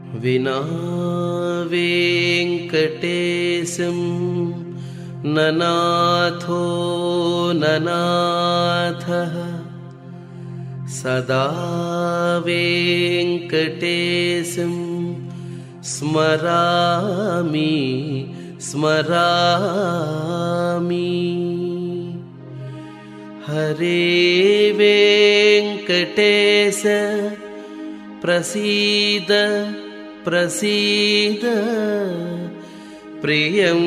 विना वेङ्कटेशं ननाथो ननाथः सदा वेङ्कटेशं स्मरामि स्मरामि हरे वेङ्कटेश प्रसीद प्रसीद प्रियं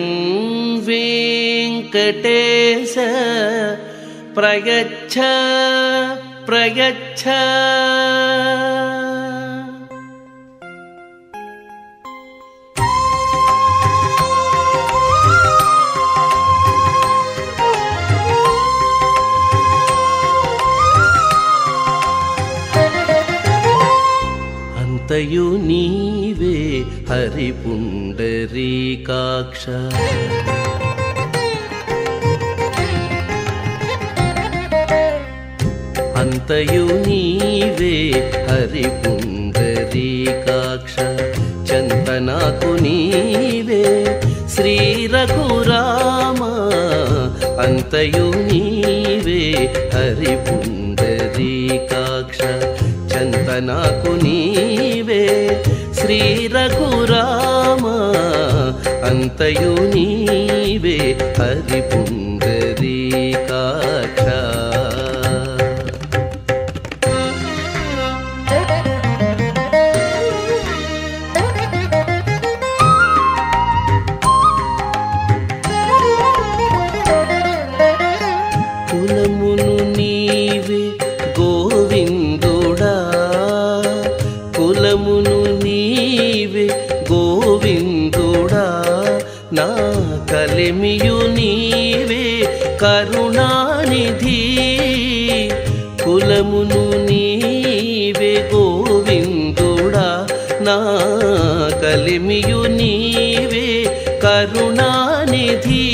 वेङ्कटेश प्रयच्छ प्रयच्छ అంతయు నీవే హరిపుండరీకాక్ష అంతయు నీవే హరిపుండరీకాక్ష చంతనాకు నీవే శ్రీ రఘురామ అంతయు నీవే హరిపుండరీకాక్ష చంతనాకు నీవే శ్రీ రఘురామ అంతయు నీవే హరిపుండరీకాక్ష కులమును నీవే గోవిందుడా కులమును నీవే గోవిందుడా నా కలిమియు నీవే కరుణానిధి కులమును నీవే గోవిందుడా నా కలిమియు నీవే కరుణానిధి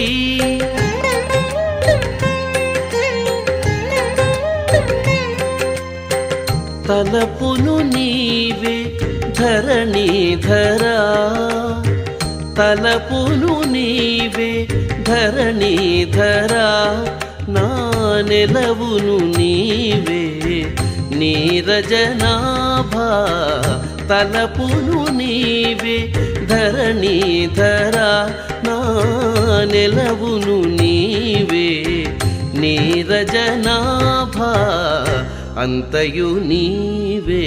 తలపును నీవే ధరణీధరా తలపును నీవే ధరణీధరా నా నెలవును నీవే నీరజనాభా తలపును నీవే ధరణీధరా నా నెలవును నీవే నీరజనాభా అంతయు నీవే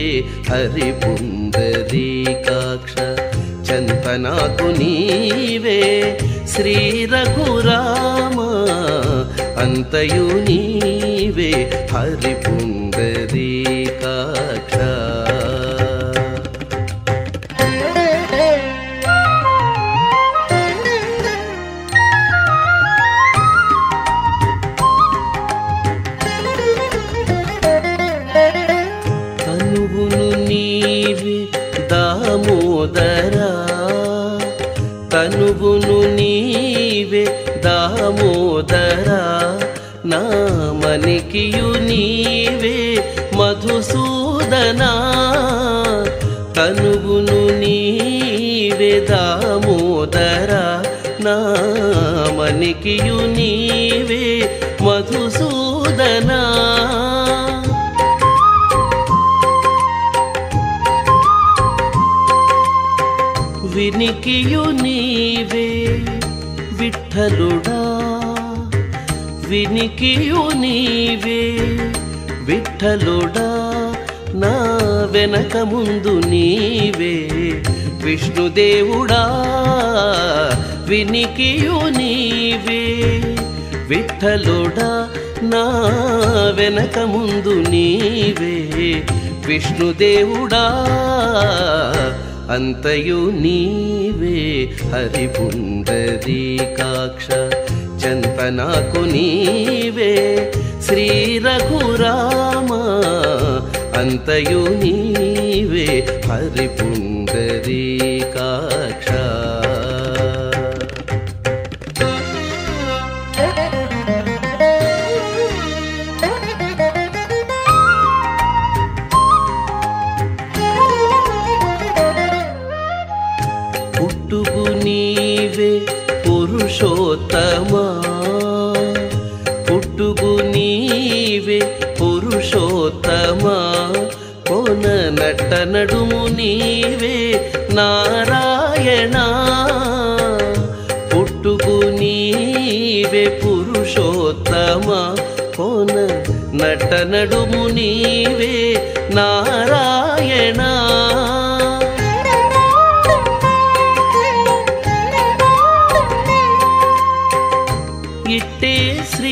హరిపుండరీకాక్ష చంతనాకు నీవే శ్రీ రఘురామ అంతయు నీవే హరిపుండరీకాక్ష తనువును నీవే దామోదరా తనువును నీవే దామోదరా నా మనికియు నీవే మధుసూదనా తనువును నీవే దామోదరా నా మనికియు నీవే మధుసూదనా వినికియు నీవే విఠలుడా వినికియు నీవే విఠలుడా నా వెనక ముందు నీవే విష్ణుదేవుడా వినికియు నీవే విఠలుడా నా వెనక ముందు నీవే విష్ణుదేవుడా అంతయు నీవే హరిపుండరీకాక్ష చంతనాకు నీవే శ్రీ రఘురామ అంతయు నీవే హరిపుండరీకాక్ష Thank you. పురుషోత్తమా కోన నట్ట నడుము నీవే నారాయణ పుట్టుకు నీవే పురుషోత్తమా కోన నట్ట నడుము నీవే నారాయణ ఇట్టే శ్రీ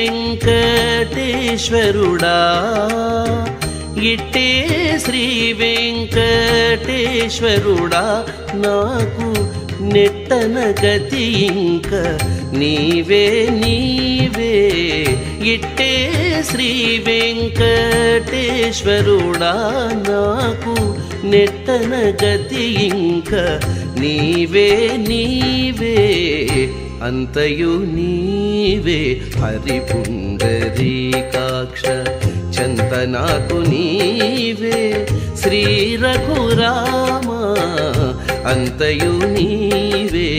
వెంకటేశ్వరుడా ఇట్టే శ్రీ వెంకటేశ్వరుడా నాకు నెట్టన గతి ఇంక నీవే నీవే ఇట్టే శ్రీ వెంకటేశ్వరుడా నాకు నెట్టన గతి ఇంక నీవే నీవే అంతయు నీవే హరిపుండరీకాక్ష చంతనాకు నీవే శ్రీ రఘురామ అంతయు నీవే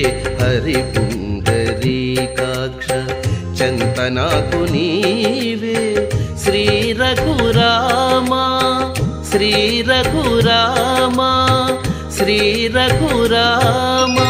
హరిపుండరీకాక్ష చంతనాకు నీవే శ్రీ రఘురామ శ్రీ రఘురామ శ్రీ రఘురామ